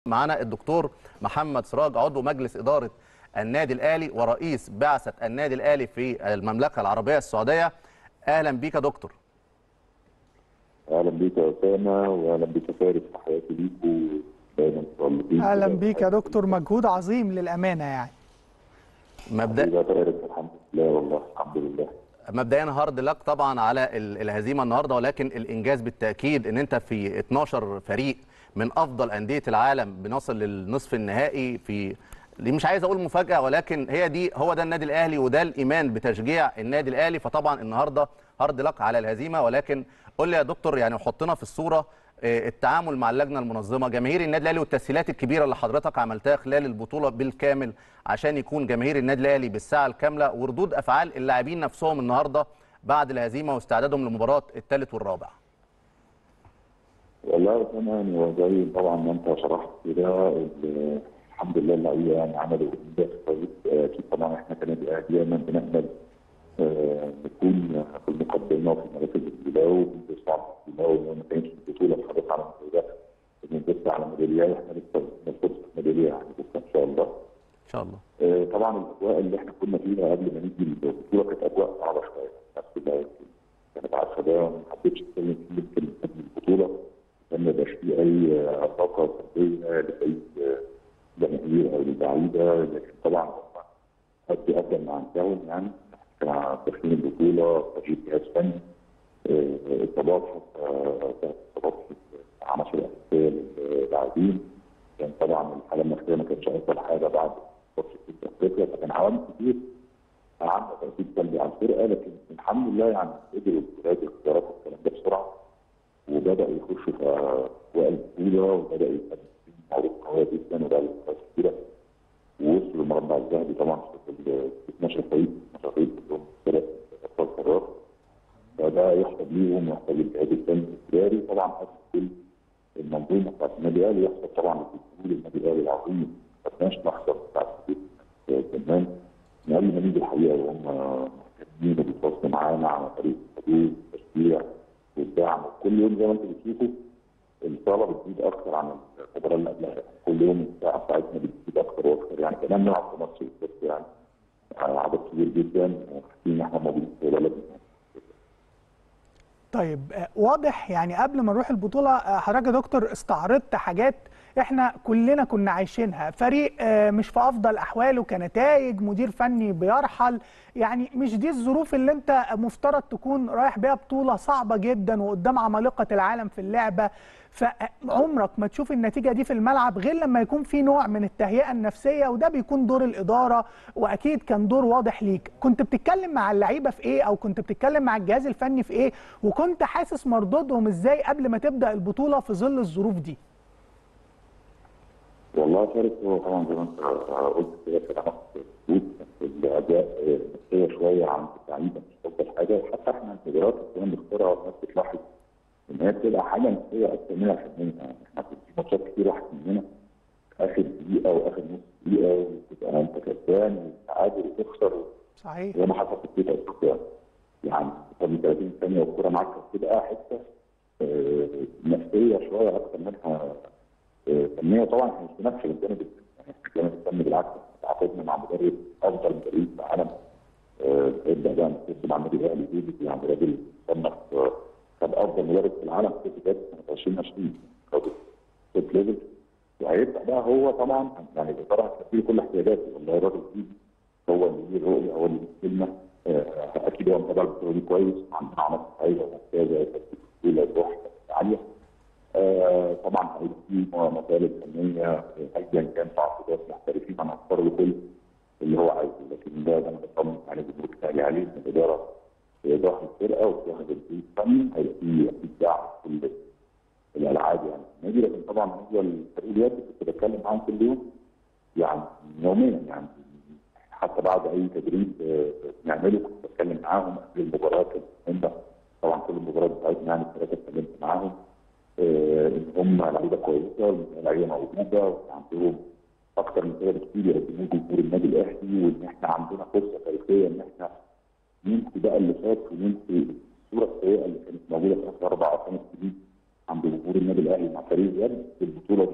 معانا الدكتور محمد سراج عضو مجلس إدارة النادي الأهلي ورئيس بعثة النادي الأهلي في المملكة العربية السعودية أهلا بيك يا دكتور اهلا بيك يا اسامه واهلا بيك يا فارس تحياتي ليكوا دايما متالقين اهلا بيك يا دكتور مجهود عظيم للامانه يعني مبدأ يا فارس الحمد لله والله الحمد لله مبدئيا هارد لك طبعا على ال- الهزيمه النهارده ولكن الانجاز بالتاكيد ان انت في 12 فريق من افضل انديه العالم بنصل للنصف النهائي في اللي مش عايز اقول مفاجاه ولكن هي دي هو ده النادي الاهلي وده الايمان بتشجيع النادي الاهلي فطبعا النهارده هارد لك على الهزيمه ولكن قول لي يا دكتور يعني حطنا في الصوره آه، التعامل مع اللجنه المنظمه جماهير النادي الاهلي والتسهيلات الكبيره اللي حضرتك عملتها خلال البطوله بالكامل عشان يكون جماهير النادي الاهلي بالساعه الكامله وردود افعال اللاعبين نفسهم النهارده بعد الهزيمه واستعدادهم لمباراه الثالث والرابع والله يا اسامه يعني هو زي طبعا ما انت شرحت كده ال- الحمد لله اللعيبه يعني عملوا انجاز كويس آه، اكيد طبعا احنا كنادي اهلي دايما بنامل آه، نكون في المقدمه وفي مراكز الاولى وبنصعد في الاولى وما ما كانش البطوله تحرص على ميداليات بنبص على ميداليه واحنا لسه بنبص في ميداليه يعني بكره ان شاء الله ان شاء الله آه، طبعا الاجواء اللي احنا كنا فيها قبل ما نيجي البطوله كانت اجواء صعبه شويه الناس كلها يمكن كانت عارفه ده وما حبيتش اتكلم فيه يمكن قبل البطوله عشان ما يبقاش فيه اي آه، طاقه سلبيه لاي آه، جماهير او للعيبه لكن طبعا هم ادوا افضل ما عندهم يعني كانوا داخلين البطوله تجهيز جهاز فني آه، اصابات حتى كانت اصابات في عناصر اساسيه للاعبين كان طبعا الحاله النفسيه ما كانتش افضل حاجه بعد ماتش في افريقيا فكان عوامل كتير عامله تاثير سلبي على الفرقه لكن الحمد لله يعني قدروا ولاد الاختيارات والكلام ده بسرعه وبداوا يخشوا في اجواء البطوله وبداوا يبقى معروف قويه جدا وبقى لهم كتيره ووصلوا المربع الذهبي طبعا في ال 12 فريق 12 فريق كلهم ثلاث ابطال قارات فده يحسب ليهم ويحسب للجهاز الفني الاداري طبعا حسب كل المنظومه بتاعت النادي الاهلي يحسب طبعا لجمهور النادي الاهلي العظيم ما خدناش مكسب بتاع كمان من قبل ما نيجي الحقيقه وهم مهتمين وبيتواصلوا معانا على طريق الحدود والتشجيع والدعم وكل يوم زي ما انتم بتشوفوا الصاله بتزيد اكثر عن المباراه اللي قبلها كل يوم الساعه بتاعتنا بتزيد اكثر واكثر يعني كمان نلعب في ماتش بس يعني آه، عدد كبير جدا وحاسين ان احنا موجودين في بلدنا طيب آه، واضح يعني قبل ما نروح البطوله آه، حضرتك يا دكتور استعرضت حاجات احنا كلنا كنا عايشينها فريق آه، مش في افضل احواله كنتائج مدير فني بيرحل يعني مش دي الظروف اللي انت مفترض تكون رايح بيها بطوله صعبه جدا وقدام عمالقه العالم في اللعبه فعمرك ما تشوف النتيجه دي في الملعب غير لما يكون في نوع من التهيئه النفسيه وده بيكون دور الاداره واكيد كان دور واضح ليك كنت بتتكلم مع اللعيبه في ايه او كنت بتتكلم مع الجهاز الفني في ايه وكنت حاسس مردودهم ازاي قبل ما تبدا البطوله في ظل الظروف دي والله فارس هو طبعا زي ما انت قلت كده كلامك مظبوط الاداء نفسيه شويه عند اللعيبه مش افضل حاجه وحتى احنا القدرات اللي بنختارها والناس بتلاحظ ان هي بتبقى حاجه نفسيه اكتر منها فنيه يعني احنا في ماتشات كتير واحد مننا اخر دقيقه واخر نص دقيقه وتبقى انت كسبان وتعادل وتخسر صحيح زي ما حصل في بيت افريقيا يعني قبل 30 ثانيه والكوره معاك بتبقى حته آه، نفسيه شويه اكتر منها آه، فنيه طبعا احنا مش بنفس الجانب الفني. يعني احنا الجانب الفني بالعكس تعاقدنا مع مدرب افضل مدرب في العالم آه، ابدا بقى نتكلم مع النادي الاهلي جوزي يعني راجل صنف آه، خد افضل مدرب في العالم في جد سنه 2020 خد توب ليفل وهيبدا بقى هو طبعا يعني الاداره هتكفي كل احتياجاته والله الراجل دي هو اللي ليه الرؤيه هو اللي ليه الكلمه آه، اكيد هو متابع البطوله دي كويس عندنا عناصر هايله وممتازه تكتيك روح عاليه آه، طبعا هيبقى في مطالب فنيه آه، ايا كان تعاقدات محترفين هنختار له كل اللي هو عايزه لكن ده ده انا بطمن عليه الجمهور بتاعي عليه ان الاداره هي ظهر الفرقه وظهر الفريق الفني هيبقى في اكيد دعم في كل الالعاب يعني النادي لكن طبعا بالنسبه للفريق اليد كنت بتكلم معاهم كل يوم يعني يوميا يعني حتى بعد اي تدريب آه، بنعمله كنت بتكلم معاهم قبل المباراه المهمه طبعا كل المباريات بتاعتنا يعني الثلاثه اتكلمت معاهم آه، ان هم لعيبه كويسه لعيبه موجوده وعندهم اكتر من كده بكتير يقدموه جمهور النادي الاهلي وان احنا عندنا فرصه تاريخيه ان احنا ننسي بقى اللي فات وننسي الصوره السيئه اللي كانت موجوده في اخر اربع او خمس سنين عند جمهور النادي الاهلي مع فريق اليد في البطوله دي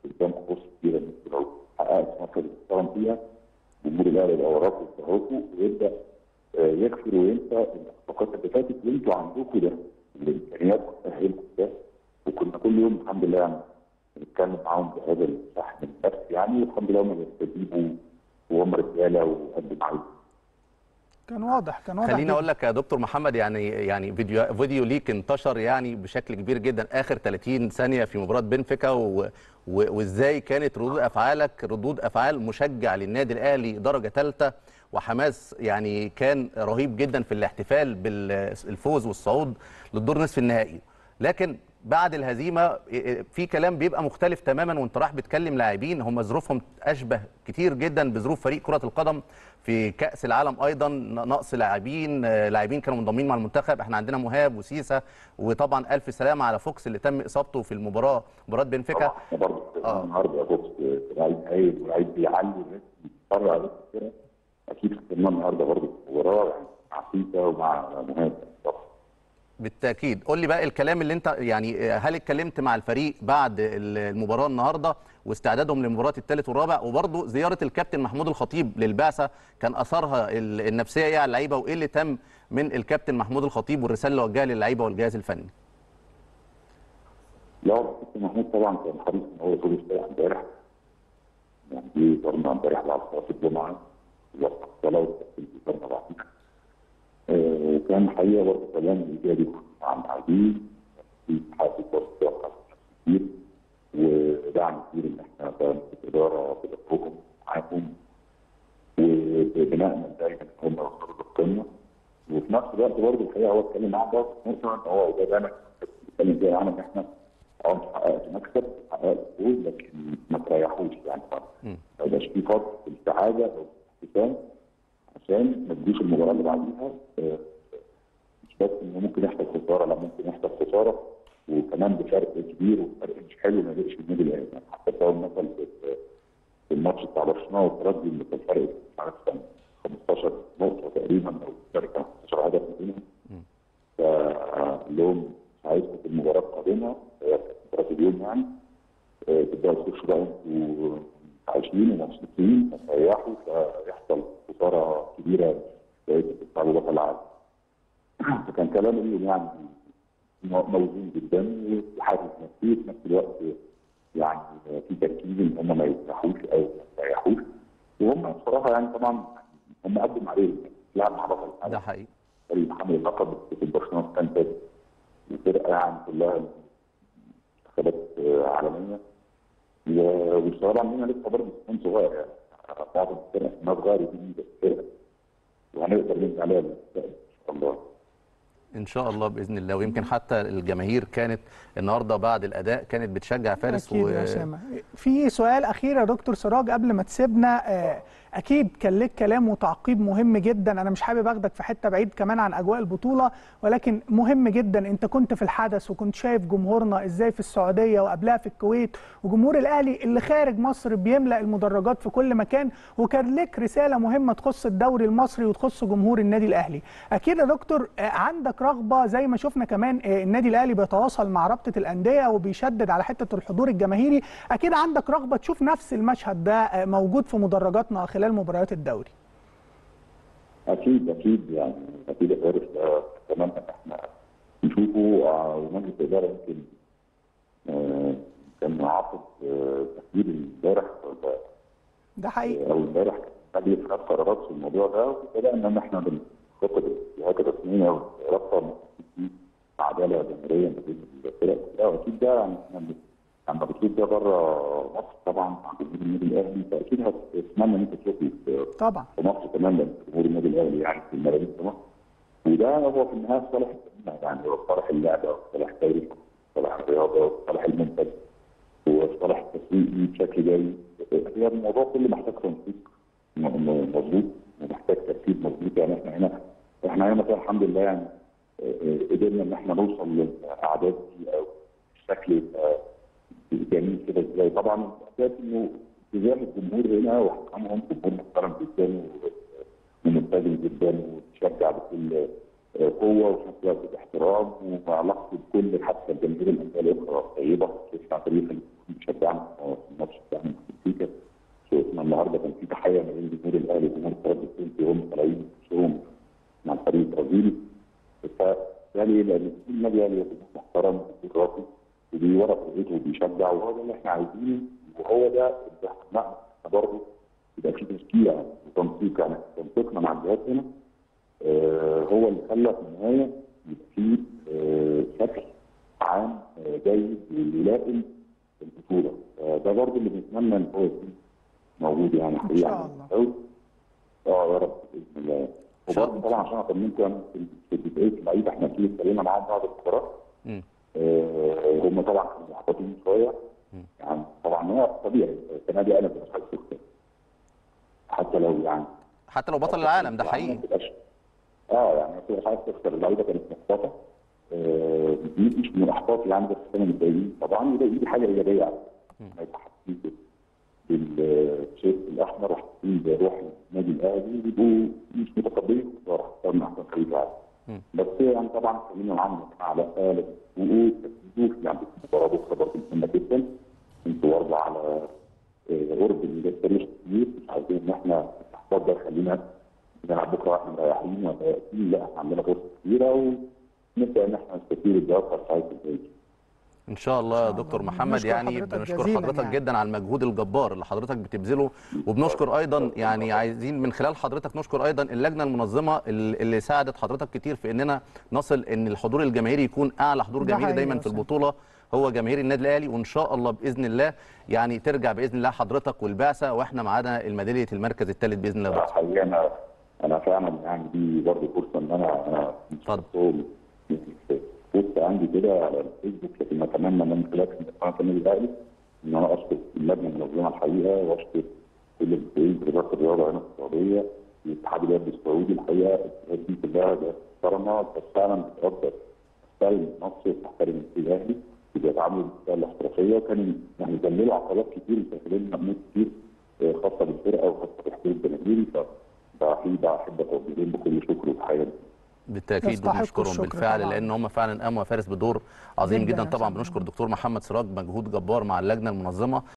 قدام فرص كبيره ان انتوا لو حققت مركز محترم فيها جمهور الاهلي يبقى وراكم ويستهوكوا ويبدا آه، يغفر وينسى الاخفاقات اللي فاتت وانتوا عندكم ده الامكانيات تاهلكم ده وكنا كل يوم الحمد لله يعني بنتكلم معاهم بهذا الشحن النفسي يعني والحمد لله هم بيستجيبوا وهم رجاله وقد معاهم كان واضح كان واضح خليني جداً. اقول لك يا دكتور محمد يعني يعني فيديو فيديو ليك انتشر يعني بشكل كبير جدا اخر 30 ثانيه في مباراه بنفيكا و... و... وازاي كانت ردود افعالك ردود افعال مشجع للنادي الاهلي درجه ثالثه وحماس يعني كان رهيب جدا في الاحتفال بالفوز والصعود للدور نصف النهائي لكن بعد الهزيمه في كلام بيبقى مختلف تماما وانت راح بتكلم لاعبين هم ظروفهم اشبه كتير جدا بظروف فريق كره القدم في كاس العالم ايضا نقص لاعبين آه، لاعبين كانوا منضمين مع المنتخب احنا عندنا مهاب وسيسا وطبعا الف سلامه على فوكس اللي تم اصابته في المباراه مباراه بنفيكا طبعا احنا برضه آه. النهارده يا بوكس لعيب هايل ولعيب بيعلي الناس بيتفرج على الفرقه اكيد خسرنا النهارده برضه في المباراه يعني مع سيسا ومع مهاب طبعا بالتاكيد قول لي بقى الكلام اللي انت يعني هل اتكلمت مع الفريق بعد المباراه النهارده واستعدادهم لمباراه الثالث والرابع وبرضه زياره الكابتن محمود الخطيب للبعثه كان اثرها ال- النفسيه ايه على اللعيبه وايه اللي تم من الكابتن محمود الخطيب والرساله اللي وجهها للعيبه والجهاز الفني لا هو الكابتن محمود طبعا كان حريص ان هو يكون يستريح امبارح يعني جه زارنا امبارح بعد صلاه الجمعه وقت الصلاه والكابتن زارنا بعدين آه، وكان حقيقه برضه كلام ايجابي مع اللاعبين في حافز برضه ثقه كتير ودعم كتير ان احنا كان في الاداره بنفوقهم معاهم وبنامل دايما ان هم يوصلوا للقمه وفي نفس الوقت برضه الحقيقه هو اتكلم معاهم برضه في نقطه ان هو وده دايما بيتكلم فيها عنها ان احنا اه انت حققت مكسب حققت فوز لكن ما تريحوش يعني مم. ما يبقاش في فتره السعاده او الاحتفال عشان ما تجيش المباراه اللي بعديها آه، مش بس انه ممكن يحصل خساره لا ممكن يحصل خساره وكمان بفرق كبير وفرق مش حلو ما يقدرش النادي الاهلي يعني حتى سواء مثلا في في الماتش بتاع برشلونه والترجي اللي كان فرق مش عارف كان 15 نقطه تقريبا او فرق كان 15 هدف ما بينهم فقال لهم مش عايزكم في المباراه القادمه هي كانت مباراه اليوم يعني آه، تبداوا تخشوا بقى انتوا عايشين ومبسوطين فتريحوا فيحصل خساره كبيره بقيه تلعبوا بطل العالم. فكان كلام ليهم يعني مو- موزون جدا وحافز نفسي في نفس الوقت يعني في تركيز ان هم ما يسرحوش او ما يريحوش وهم بصراحه يعني طبعا هم قدم عليهم لعب مع بطل العالم ده حقيقي فريق محمد اللقب في برشلونه كان فات الفرقه يعني كلها منتخبات آه، عالميه و- والشباب عندنا لسه برضه سن صغير يعني معظم الفرق ما صغير دي فرقه وهنقدر نبني عليها بالمستقبل ان شاء الله ان شاء الله باذن الله ويمكن حتى الجماهير كانت النهارده بعد الاداء كانت بتشجع فارس اكيد يا اسامه في سؤال اخير يا دكتور سراج قبل ما تسيبنا آه، اكيد كان لك كلام وتعقيب مهم جدا انا مش حابب اخدك في حته بعيد كمان عن اجواء البطوله ولكن مهم جدا انت كنت في الحدث وكنت شايف جمهورنا ازاي في السعوديه وقبلها في الكويت وجمهور الاهلي اللي خارج مصر بيملا المدرجات في كل مكان وكان لك رساله مهمه تخص الدوري المصري وتخص جمهور النادي الاهلي اكيد يا دكتور آه، عندك رغبه زي ما شفنا كمان آه، النادي الاهلي بيتواصل مع رابطه الانديه وبيشدد على حته الحضور الجماهيري اكيد عندك رغبه تشوف نفس المشهد ده آه، موجود في مدرجاتنا خلال مباريات الدوري اكيد اكيد يعني اكيد يا فارس ده اتمنى ان احنا نشوفه آه، ومجلس الاداره يمكن آه، كان عاطف آه، تغيير امبارح ولا- ده حقيقي او امبارح كان مجلس خد قرارات في الموضوع ده وبدانا ان احنا بنخطط الجهات الرسميه والرابطه في عداله جماهيريه ما بين الفرق كلها واكيد ده يعني احنا بن- لما بتشوف ده بره مصر طبعا مع جمهور النادي الاهلي فاكيد هتتمنى ان انت تشوفه في طبعا في مصر كمان لان جمهور النادي الاهلي يعني في الملايين في مصر وده هو في النهايه صالح الجميع يعني هو صالح اللعبه وصالح الدوري وصالح الرياضه وصالح المنتج وصالح التسويق بشكل جيد هي الموضوع كله محتاج تنسيق م- م- مظبوط ومحتاج ترتيب مظبوط يعني احنا هنا احنا هنا مثلا الحمد لله يعني آه، آه، قدرنا ان احنا نوصل للاعداد دي او الشكل يبقى جميل كده ازاي طبعا شايف انه التزام الجمهور هنا واحترامهم جمهور محترم جدا و- وملتزم جدا وتشجع بكل آه، قوه وفي نفس الوقت باحترام وعلاقته بكل حتى الجماهير الانديه الاخرى طيبه تسمع تاريخ بيشجعنا في الماتش بتاعنا في بنفيكا شفنا النهارده كان في تحيه ما بين جمهور الاهلي وجمهور الترجي التونسي وهم طالعين نفسهم مع الفريق البرازيلي فده ليه؟ لان النادي الاهلي جمهور محترم جمهور راقي وبيورط فرقته وبيشجع وهو ده اللي احنا عايزينه وهو ده اللي احنا برضه يبقى في تشجيع وتنسيق يعني تنسيقنا مع الجهات هنا آه هو اللي خلى في النهايه يبقى في آه شكل عام آه جيد ويلائم البطوله ده برضه اللي بنتمنى ان هو يكون موجود يعني ان شاء الله اه يا رب باذن الله وبرضه طبعا عشان اطمنكم يعني في جزئيه اللعيبه احنا في اتكلمنا معاهم بعد المباراه آه هم طبعا كانوا محبطين شويه يعني طبعا هو طبيعي السنه دي انا مش عايز تخسر حتى لو يعني حتى لو بطل العالم ده حقيقي اه يعني ما تبقاش عايز تخسر اللعيبه كانت محبطه آه دي مش من الاحباط اللي عندك السنه متضايقين طبعا وده دي حاجه ايجابيه يعني ما يبقى حاسين بالشيء الاحمر وحاسين بروح النادي الاهلي بيبقوا مش متقبلين الخساره اخترنا احسن فريق العالم بس يعني طبعا خلينا معاهم يا جماعه لا لازم تفوقوا تركزوا يعني المباراه بكره برضه مهمه جدا انتوا برضه على قرب الانجاز تاريخ كبير مش عايزين ان احنا الاحباط ده يخلينا نلعب بكره واحنا مريحين ولا يأتين لا احنا عندنا فرصه كبيره ونبدا ان احنا نستفيد الدقه بتاعت الجاي ان شاء الله يا دكتور محمد بنشكر يعني حضرتك بنشكر جزيلاً حضرتك يعني. جدا على المجهود الجبار اللي حضرتك بتبذله وبنشكر ايضا يعني عايزين من خلال حضرتك نشكر ايضا اللجنه المنظمه اللي اللي ساعدت حضرتك كتير في اننا نصل ان الحضور الجماهيري يكون اعلى حضور ده جماهيري حقيقي دايما يا في أسامة. البطوله هو جماهير النادي الاهلي وان شاء الله باذن الله يعني ترجع باذن الله حضرتك والبعثه واحنا معانا الميداليه المركز الثالث باذن الله يا دكتور حقيقه انا انا فعلا يعني دي برضه فرصه ان انا انا اتفضل. بوست عندي كده على الفيسبوك لكن اتمنى من خلال قناه النادي الاهلي ان انا اشكر اللجنه المنظمه الحقيقه واشكر كل المسؤولين في وزاره الرياضه هنا في السعوديه الاتحاد الرياضي السعودي الحقيقه الجهات دي كلها جهات محترمه بس فعلا بتقدر تحترم مصر وتحترم النادي الاهلي وبيتعاملوا بمنتهى الاحترافيه وكانوا يعني ذللوا عقبات كتير وسهلوا لنا امور كتير آه، خاصه بالفرقه وخاصه بالحضور الجماهيري فبحب احب اوجه لهم بكل شكر وتحيه بالتاكيد يستحقوا وبنشكرهم الشكر بالفعل طبعاً. لان هم فعلا قاموا يا فارس بدور عظيم جداً جدا يا طبعا فندم. بنشكر دكتور محمد سراج مجهود جبار مع اللجنه المنظمه